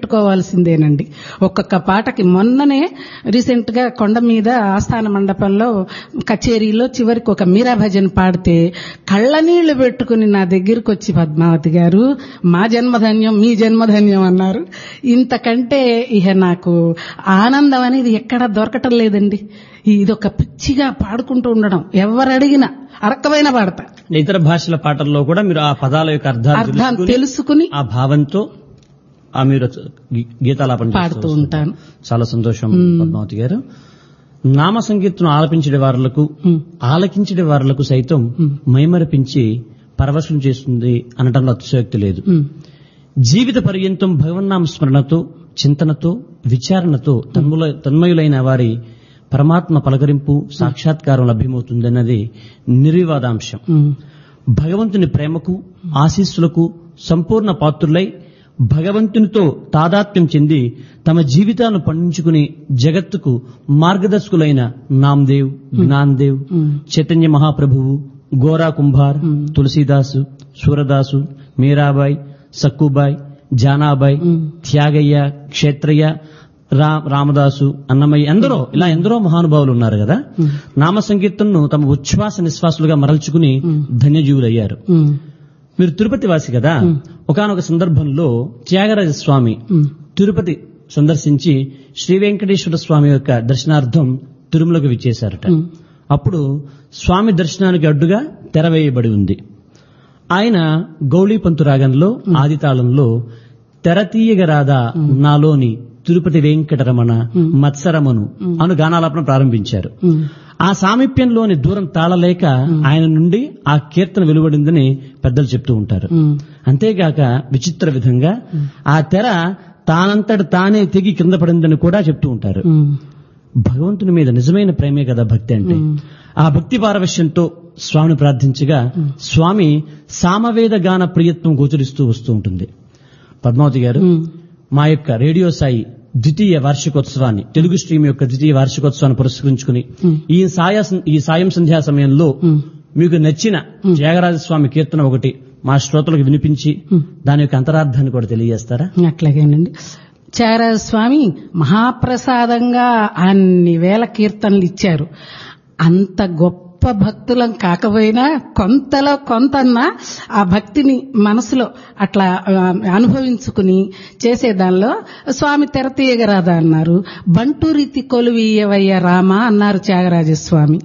పెట్టుకోవాల్సిందేనండి ఒక్కొక్క పాటకి మొన్ననే రీసెంట్ గా కొండ మీద ఆస్థాన మండపంలో కచేరీలో చివరికి ఒక మీరా భజన్ పాడితే కళ్ళనీళ్లు పెట్టుకుని నా దగ్గరికి వచ్చి పద్మావతి గారు మా జన్మధన్యం మీ జన్మధన్యం అన్నారు ఇంతకంటే ఇక నాకు ఆనందం అనేది ఎక్కడా దొరకటం లేదండి ఇది ఒక పిచ్చిగా పాడుకుంటూ ఉండడం ఎవరు అడిగినా అరకమైన పాడతా ఇతర భాషల పాటల్లో కూడా మీరు ఆ పదాల యొక్క అర్థాలు అర్థం తెలుసుకుని, తెలుసుకుని ఆ భావంతో ఆ మీరు గీ- గీతాలాపన చేస్తూ పాడుతూ వస్తున్నారు. ఉంటాను చాలా సంతోషం పద్మావతి గారు నామ సంగీతం ఆలపించే వారులకు ఉమ్. ఆలకించే వారులకు సైతం మైమరపించి పరవశం చేస్తుంది అనటంలో అతిశయోక్తి లేదు ఉమ్. జీవిత పర్యంతం భగవన్నామ స్మరణతో చింతనతో విచారణతో తన్ముల తన్మయులైన వారి పరమాత్మ పలకరింపు సాక్షాత్కారం లభ్యమవుతుందన్నది నిర్వివాదాంశం ఉమ్. భగవంతుని ప్రేమకు ఆశీస్సులకు సంపూర్ణ పాత్రులై భగవంతునితో తాదాత్మ్యం చెంది తమ జీవితాలను పండించుకుని జగత్తుకు మార్గదర్శకులైన నామ్దేవ్ జ్ఞాన్దేవ్ చైతన్య మహాప్రభువు గోరా కుంభార్ తులసీదాసు సూరదాసు మీరాబాయ్ సక్కుబాయ్ జానాబాయ్ త్యాగయ్య క్షేత్రయ్య రా రామదాసు అన్నమయ్య ఎందరో ఇలా ఎందరో మహానుభావులు ఉన్నారు కదా నామ సంకీర్తనను తమ ఉచ్ఛ్వాస నిశ్వాసులుగా మరల్చుకుని ధన్యజీవులయ్యారు ఉమ్. మీరు తిరుపతి వాసి కదా ఒకానొక సందర్భంలో త్యాగరాజ స్వామి తిరుపతి సందర్శించి శ్రీ వెంకటేశ్వర స్వామి యొక్క దర్శనార్థం తిరుమలకు విచ్చేశారట అప్పుడు స్వామి దర్శనానికి అడ్డుగా తెర వేయబడి ఉంది ఆయన గౌళీపంతు రాగంలో ఆదితాళంలో తెరతీయగరాదా నాలోని తిరుపతి వెంకటరమణ మత్సరమను అను గానాలాపన ప్రారంభించారు ఆ సామీప్యంలోని దూరం తాళలేక ఆయన నుండి ఆ కీర్తన వెలువడిందని పెద్దలు చెప్తూ ఉంటారు అంతేగాక విచిత్ర విధంగా ఆ తెర తానంతట తానే తెగి కింద పడిందని కూడా చెప్తూ ఉంటారు ఉమ్. భగవంతుని మీద నిజమైన ప్రేమే కదా భక్తి అంటే ఆ భక్తి పారవశ్యంతో స్వామిని ప్రార్థించగా స్వామి సామవేద గాన ప్రియత్వం గోచరిస్తూ వస్తూ ఉంటుంది పద్మావతి గారు మా యొక్క రేడియో సాయి ద్వితీయ వార్షికోత్సవాన్ని తెలుగు స్ట్రీమ్ యొక్క ద్వితీయ వార్షికోత్సవాన్ని పురస్కరించుకుని ఈ సాయ ఈ సాయం సంధ్యా సమయంలో మీకు నచ్చిన త్యాగరాజస్వామి కీర్తన ఒకటి మా శ్రోతలకు వినిపించి దాని యొక్క అంతరార్థాన్ని కూడా తెలియజేస్తారా అట్లాగేనండి చారాజ స్వామి మహాప్రసాదంగా అన్ని వేల కీర్తనలు ఇచ్చారు అంత గొప్ప భక్తులం కాకపోయినా కొంతలో కొంతన్నా ఆ భక్తిని మనసులో అట్లా ఆ, అనుభవించుకుని చేసే దానిలో స్వామి తెరతీయగరాదా అన్నారు బంటు రీతి కొలువీయవయ్య రామ అన్నారు త్యాగరాజస్వామి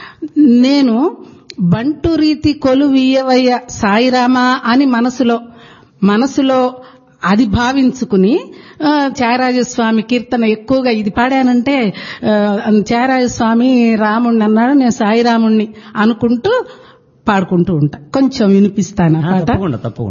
నేను బంటు రీతి కొలువీయవయ్య సాయిరామా అని మనసులో మనసులో అది భావించుకుని ఆ, త్యాగరాజస్వామి కీర్తన ఎక్కువగా ఇది పాడానంటే ఆ, త్యాగరాజస్వామి రాముణ్ణి అన్నాడు నేను సాయిరాముణ్ణి అనుకుంటూ పాడుకుంటూ ఉంటా కొంచెం వినిపిస్తాను ఆ పాట తప్పకుండా తప్పకుండా